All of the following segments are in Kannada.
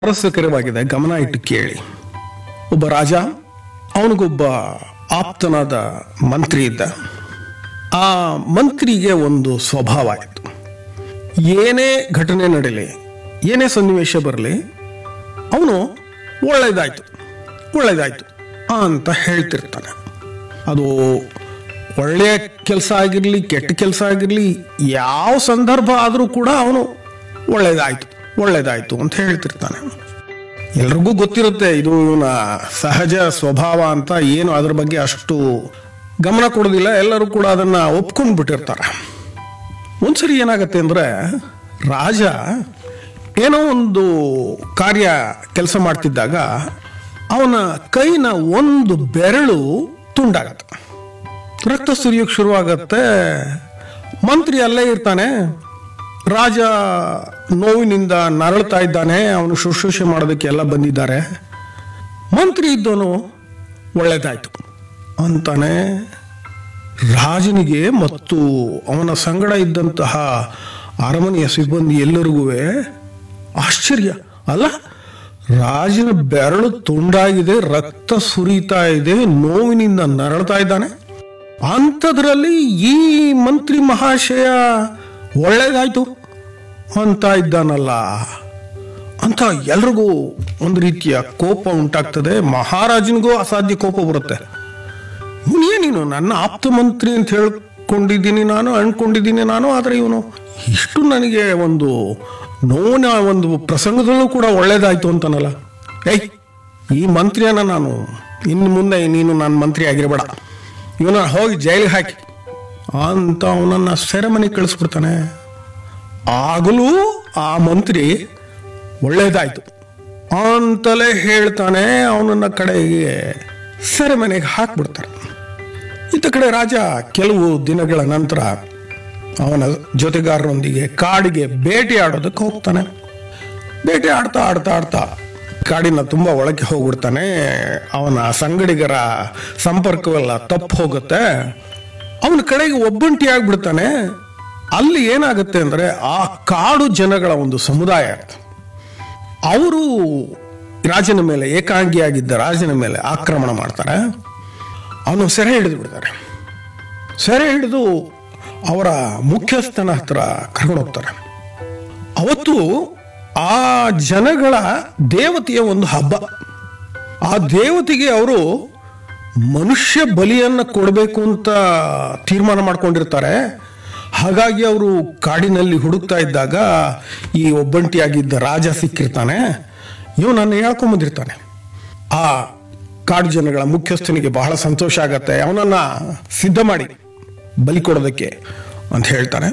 ಸ್ವಾರಸ್ಯಕರವಾಗಿದೆ ಗಮನ ಇಟ್ಟು ಕೇಳಿ ಒಬ್ಬ ರಾಜ ಅವನಿಗೊಬ್ಬ ಆಪ್ತನಾದ ಮಂತ್ರಿ ಇದ್ದ ಆ ಮಂತ್ರಿಗೆ ಒಂದು ಸ್ವಭಾವ ಇತ್ತು ಏನೇ ಘಟನೆ ನಡೀಲಿ ಏನೇ ಸನ್ನಿವೇಶ ಬರಲಿ ಅವನು ಒಳ್ಳೇದಾಯ್ತು ಒಳ್ಳೇದಾಯ್ತು ಅಂತ ಹೇಳ್ತಿರ್ತಾನೆ ಅದು ಒಳ್ಳೆಯ ಕೆಲಸ ಆಗಿರಲಿ ಕೆಟ್ಟ ಕೆಲಸ ಆಗಿರಲಿ ಯಾವ ಸಂದರ್ಭ ಆದರೂ ಕೂಡ ಅವನು ಒಳ್ಳೇದಾಯ್ತು ಒಳ್ಳೇದಾಯ್ತು ಅಂತ ಹೇಳ್ತಿರ್ತಾನೆ ಎಲ್ರಿಗೂ ಗೊತ್ತಿರುತ್ತೆ ಇದು ಇವನ ಸಹಜ ಸ್ವಭಾವ ಅಂತ ಏನು ಅದ್ರ ಬಗ್ಗೆ ಅಷ್ಟು ಗಮನ ಕೊಡೋದಿಲ್ಲ ಎಲ್ಲರೂ ಕೂಡ ಅದನ್ನ ಒಪ್ಕೊಂಡು ಬಿಟ್ಟಿರ್ತಾರೆ ಒಂದ್ಸರಿ ಏನಾಗತ್ತೆ ಅಂದ್ರೆ ರಾಜ ಏನೋ ಒಂದು ಕಾರ್ಯ ಕೆಲಸ ಮಾಡ್ತಿದ್ದಾಗ ಅವನ ಕೈನ ಒಂದು ಬೆರಳು ತುಂಡಾಗತ್ತೆ ರಕ್ತ ಸುರಿಯೋಕೆ ಶುರುವಾಗತ್ತೆ ಮಂತ್ರಿ ಅಲ್ಲೇ ಇರ್ತಾನೆ ರಾಜ ನೋವಿನಿಂದ ನರಳ್ತಾ ಇದ್ದಾನೆ ಅವನು ಶುಶ್ರೂಷೆ ಮಾಡೋದಕ್ಕೆ ಎಲ್ಲ ಬಂದಿದ್ದಾರೆ ಮಂತ್ರಿ ಇದ್ದವನು ಒಳ್ಳೇದಾಯ್ತು ಅಂತಾನೆ ರಾಜನಿಗೆ ಮತ್ತು ಅವನ ಸಂಗಡ ಇದ್ದಂತಹ ಅರಮನೆಯ ಸಿಬ್ಬಂದಿ ಎಲ್ಲರಿಗೂ ಆಶ್ಚರ್ಯ ಅಲ್ಲ ರಾಜನ ಬೆರಳು ತುಂಡಾಗಿದೆ ರಕ್ತ ಸುರಿತಾ ಇದೆ ನೋವಿನಿಂದ ನರಳ್ತಾ ಇದ್ದಾನೆ ಅಂಥದ್ರಲ್ಲಿ ಈ ಮಂತ್ರಿ ಮಹಾಶಯ ಒಳ್ಳೇದಾಯ್ತು ಅಂತ ಇದ್ದಾನಲ್ಲ ಅಂತ ಎಲ್ರಿಗೂ ಒಂದು ರೀತಿಯ ಕೋಪ ಉಂಟಾಗ್ತದೆ ಮಹಾರಾಜನಿಗೂ ಅಸಾಧ್ಯ ಕೋಪ ಬರುತ್ತೆ ಇವನೇನೇನು ನನ್ನ ಆಪ್ತ ಮಂತ್ರಿ ಅಂತ ಹೇಳ್ಕೊಂಡಿದ್ದೀನಿ ನಾನು ಅನ್ಕೊಂಡಿದ್ದೀನಿ ನಾನು ಆದರೆ ಇವನು ಇಷ್ಟು ನನಗೆ ಒಂದು ನೋವಿನ ಒಂದು ಪ್ರಸಂಗದಲ್ಲೂ ಕೂಡ ಒಳ್ಳೇದಾಯ್ತು ಅಂತಾನಲ್ಲ ಏಯ್ ಈ ಮಂತ್ರಿಯನ್ನ ನಾನು ಇನ್ನು ಮುಂದೆ ನೀನು ನನ್ನ ಮಂತ್ರಿ ಆಗಿರಬೇಡ ಇವನ ಹೋಗಿ ಜೈಲಿಗೆ ಹಾಕಿ ಅಂತ ಅವನನ್ನ ಸೆರೆಮನೆ ಕಳಿಸ್ಬಿಡ್ತಾನೆ ಆಗಲೂ ಆ ಮಂತ್ರಿ ಒಳ್ಳೇದಾಯ್ತು ಅಂತಲೇ ಹೇಳ್ತಾನೆ ಅವನನ್ನ ಕಡೆಗೆ ಸೆರೆಮನೆಗೆ ಹಾಕ್ಬಿಡ್ತಾರೆ ಇತ್ತ ಕಡೆ ರಾಜ ಕೆಲವು ದಿನಗಳ ನಂತರ ಅವನ ಜೊತೆಗಾರರೊಂದಿಗೆ ಕಾಡಿಗೆ ಬೇಟೆ ಆಡೋದಕ್ಕೆ ಹೋಗ್ತಾನೆ ಬೇಟೆ ಆಡ್ತಾ ಆಡ್ತಾ ಆಡ್ತಾ ಕಾಡಿನ ತುಂಬ ಒಳಗೆ ಹೋಗ್ಬಿಡ್ತಾನೆ ಅವನ ಸಂಗಡಿಗರ ಸಂಪರ್ಕವೆಲ್ಲ ತಪ್ಪು ಹೋಗುತ್ತೆ ಅವನ ಕಡೆಗೆ ಒಬ್ಬಂಟಿ ಆಗ್ಬಿಡ್ತಾನೆ ಅಲ್ಲಿ ಏನಾಗುತ್ತೆ ಅಂದ್ರೆ ಆ ಕಾಡು ಜನಗಳ ಒಂದು ಸಮುದಾಯ ಇರುತ್ತೆ. ಅವರು ರಾಜನ ಮೇಲೆ ಏಕಾಂಗಿಯಾಗಿದ್ದ ರಾಜನ ಮೇಲೆ ಆಕ್ರಮಣ ಮಾಡ್ತಾರೆ ಅವನು ಸೆರೆ ಹಿಡಿದು ಬಿಡ್ತಾರೆ ಸೆರೆ ಹಿಡಿದು ಅವರ ಮುಖ್ಯಸ್ಥನ ಹತ್ರ ಕರ್ಕೊಂಡು ಹೋಗ್ತಾರೆ ಅವತ್ತು ಆ ಜನಗಳ ದೇವತೆಯ ಒಂದು ಹಬ್ಬ ಆ ದೇವತೆಗೆ ಅವರು ಮನುಷ್ಯ ಬಲಿಯನ್ನು ಕೊಡಬೇಕು ಅಂತ ತೀರ್ಮಾನ ಮಾಡ್ಕೊಂಡಿರ್ತಾರೆ ಹಾಗಾಗಿ ಅವರು ಕಾಡಿನಲ್ಲಿ ಹುಡುಕ್ತಾ ಇದ್ದಾಗ ಈ ಒಬ್ಬಂಟಿಯಾಗಿದ್ದ ರಾಜ ಸಿಕ್ಕಿರ್ತಾನೆ ಇವನನ್ನು ಹೇಳ್ಕೊಂಬಂದಿರ್ತಾನೆ ಆ ಕಾಡು ಜನಗಳ ಮುಖ್ಯಸ್ಥನಿಗೆ ಬಹಳ ಸಂತೋಷ ಆಗತ್ತೆ ಅವನನ್ನ ಸಿದ್ಧ ಮಾಡಿ ಬಲಿ ಕೊಡೋದಕ್ಕೆ ಅಂತ ಹೇಳ್ತಾನೆ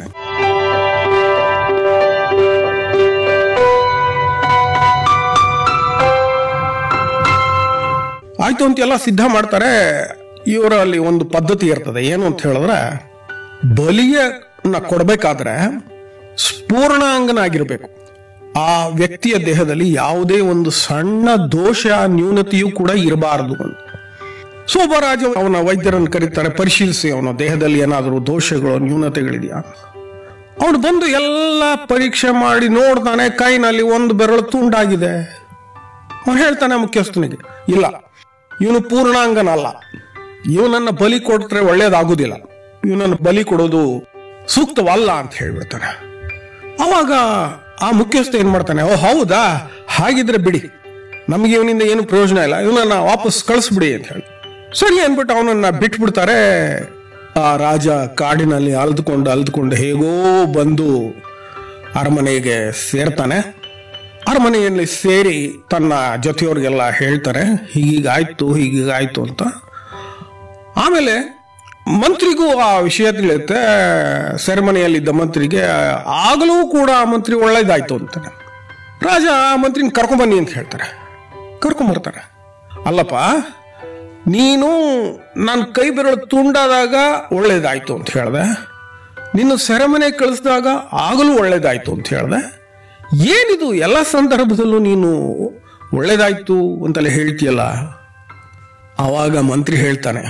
ಆಯ್ತು ಅಂತ ಎಲ್ಲ ಸಿದ್ಧ ಮಾಡ್ತಾರೆ ಇವರಲ್ಲಿ ಒಂದು ಪದ್ಧತಿ ಇರ್ತದೆ ಏನು ಅಂತ ಹೇಳಿದ್ರೆ ಬಲಿಯನ್ನ ಕೊಡಬೇಕಾದ್ರೆ ಸ್ಪೂರ್ಣಾಂಗನಾಗಿರ್ಬೇಕು ಆ ವ್ಯಕ್ತಿಯ ದೇಹದಲ್ಲಿ ಯಾವುದೇ ಒಂದು ಸಣ್ಣ ದೋಷ ನ್ಯೂನತೆಯೂ ಕೂಡ ಇರಬಾರದು ಅಂತ ಸೊ ಒಬ್ಬ ರಾಜ ಅವನ ವೈದ್ಯರನ್ನು ಕರೀತಾರೆ ಪರಿಶೀಲಿಸಿ ಅವನ ದೇಹದಲ್ಲಿ ಏನಾದರೂ ದೋಷಗಳು ನ್ಯೂನತೆಗಳಿದೆಯಾ ಅವನು ಬಂದು ಎಲ್ಲ ಪರೀಕ್ಷೆ ಮಾಡಿ ನೋಡ್ತಾನೆ ಕೈನಲ್ಲಿ ಒಂದು ಬೆರಳು ತುಂಡಾಗಿದೆ ಅವನು ಹೇಳ್ತಾನೆ ಮುಖ್ಯಸ್ಥನಿಗೆ ಇಲ್ಲ ಇವನು ಪೂರ್ಣಾಂಗನಲ್ಲ ಇವನನ್ನ ಬಲಿ ಕೊಟ್ರೆ ಒಳ್ಳೇದಾಗುದಿಲ್ಲ ಇವನನ್ನು ಬಲಿ ಕೊಡೋದು ಸೂಕ್ತವಲ್ಲ ಅಂತ ಹೇಳ್ಬಿಡ್ತಾನೆ ಅವಾಗ ಆ ಮುಖ್ಯಸ್ಥ ಏನ್ ಮಾಡ್ತಾನೆ ಓ ಹೌದಾ ಹಾಗಿದ್ರೆ ಬಿಡಿ ನಮಗೆ ಇವನಿಂದ ಏನು ಪ್ರಯೋಜನ ಇಲ್ಲ ಇವನನ್ನ ವಾಪಸ್ ಕಳಿಸ್ಬಿಡಿ ಅಂತ ಹೇಳಿ ಸರಿ ಅನ್ಬಿಟ್ಟು ಅವನನ್ನ ಬಿಟ್ಬಿಡ್ತಾರೆ ಆ ರಾಜ ಕಾಡಿನಲ್ಲಿ ಅಲ್ದುಕೊಂಡು ಅಲ್ದುಕೊಂಡು ಹೇಗೋ ಬಂದು ಅರಮನೆಗೆ ಸೇರ್ತಾನೆ ಅರಮನೆಯಲ್ಲಿ ಸೇರಿ ತನ್ನ ಜೊತೆಯವ್ರಿಗೆಲ್ಲ ಹೇಳ್ತಾರೆ ಹೀಗೀಗಾಯ್ತು ಹೀಗೀಗಾಯ್ತು ಅಂತ ಆಮೇಲೆ ಮಂತ್ರಿಗೂ ಆ ವಿಷಯ ತಿಳಿಯುತ್ತೆ ಸೆರೆಮನೆಯಲ್ಲಿದ್ದ ಮಂತ್ರಿಗೆ ಆಗಲೂ ಕೂಡ ಆ ಮಂತ್ರಿ ಒಳ್ಳೇದಾಯ್ತು ಅಂತಾನೆ ರಾಜ ಆ ಮಂತ್ರಿನ ಕರ್ಕೊಂಬನ್ನಿ ಅಂತ ಹೇಳ್ತಾರೆ ಕರ್ಕೊಂಬರ್ತಾರೆ ಅಲ್ಲಪ್ಪ ನೀನು ನನ್ನ ಕೈ ಬೆರಳು ತುಂಡಾದಾಗ ಒಳ್ಳೇದಾಯ್ತು ಅಂತ ಹೇಳ್ದೆ ನಿನ್ನ ಸೆರೆಮನೆ ಕಳಿಸಿದಾಗ ಆಗಲೂ ಒಳ್ಳೇದಾಯ್ತು ಅಂತ ಹೇಳ್ದೆ ಏನಿದು ಎಲ್ಲ ಸಂದರ್ಭದಲ್ಲೂ ನೀನು ಒಳ್ಳೇದಾಯ್ತು ಅಂತೆಲ್ಲ ಹೇಳ್ತೀಯಲ್ಲ ಆವಾಗ ಮಂತ್ರಿ ಹೇಳ್ತಾನೆ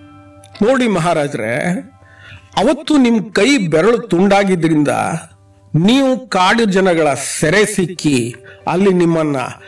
ನೋಡಿ ಮಹಾರಾಜ್ರೆ ಅವತ್ತು ನಿಮ್ ಕೈ ಬೆರಳು ತುಂಡಾಗಿದ್ರಿಂದ ನೀವು ಕಾಡು ಜನಗಳ ಸೆರೆ ಸಿಕ್ಕಿ ಅಲ್ಲಿ ನಿಮ್ಮನ್ನ